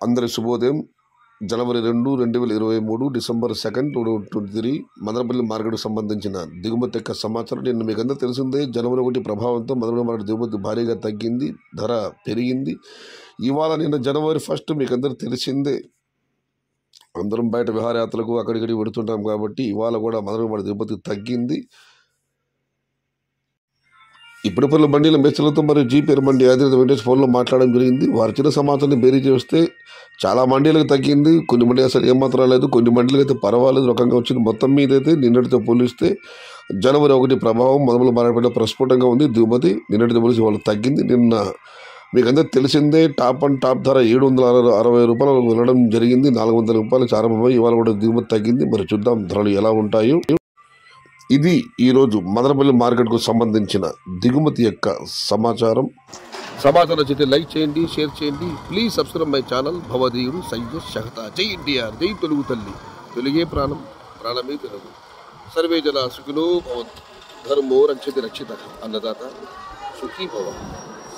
అందరి శుభోదయం జనవరి రెండు రెండు వేల ఇరవై మూడు December second two twenty three Madanapalle మార్కెట్కు సంబంధించిన దిగుమతి యొక్క సమాచారం నిన్న మీకు అందరూ తెలిసిందే జనవరి ఒకటి ప్రభావంతో మదనపల్లి మార్కెట్ దిగుమతి భారీగా తగ్గింది ధర పెరిగింది ఇవాళ నిన్న జనవరి ఫస్ట్ మీకు అందరూ తెలిసిందే అందరం బయట విహారయాత్రలకు అక్కడిక్కడికి పెడుతుంటాం కాబట్టి ఇవాళ కూడా మదనపల్లి మార్కెట్ దిగుమతి తగ్గింది ఇప్పుడు పనుల బండిల మేస్త్రులతో మరియు జీపీఆర్ మండి ఆదిత్య వెంకటేష్ ఫోన్లో మాట్లాడడం జరిగింది వారి చిన్న సమాచారాన్ని బేరీ చేస్తే చాలా మండీలకు తగ్గింది కొన్ని మండీ అసలు ఏమాత్రం లేదు కొన్ని మండీలకు అయితే పర్వాలేదు రకంగా వచ్చింది మొత్తం మీద అయితే నిన్నటితో పోలిస్తే జనవరి ఒకటి ప్రభావం మొదలు మారపడిన ప్రస్ఫుటంగా ఉంది దిగుమతి నిన్నటితో పోలిసి వాళ్ళు తగ్గింది నిన్న మీకు అందరూ తెలిసిందే టాప్ అండ్ టాప్ ధర ఏడు వందల అరవై అరవై రూపాయలు వెళ్ళడం జరిగింది నాలుగు వందల రూపాయలు ప్రారంభమై ఇవాళ కూడా దిగుమతి తగ్గింది మరి చూద్దాం ధరలు ఎలా ఉంటాయో ఇది ఈరోజు మదనపల్లి మార్కెట్కు సంబంధించిన దిగుమతి యొక్క సమాచారం సమాచారం నచ్చితే లైక్ చేయండి షేర్ చేయండి ప్లీజ్ సబ్స్క్రైబ్ మై ఛానల్ భవదీయుడు సయ్యద్ షహతా జై ఎన్టీఆర్ జై తెలుగు తల్లి తెలుగే ప్రాణం ప్రాణమే తెలుగు సర్వే జన సుఖినో భవంతు ధర్మో రక్షతి రక్షిత అన్నదాత సుఖీ భవ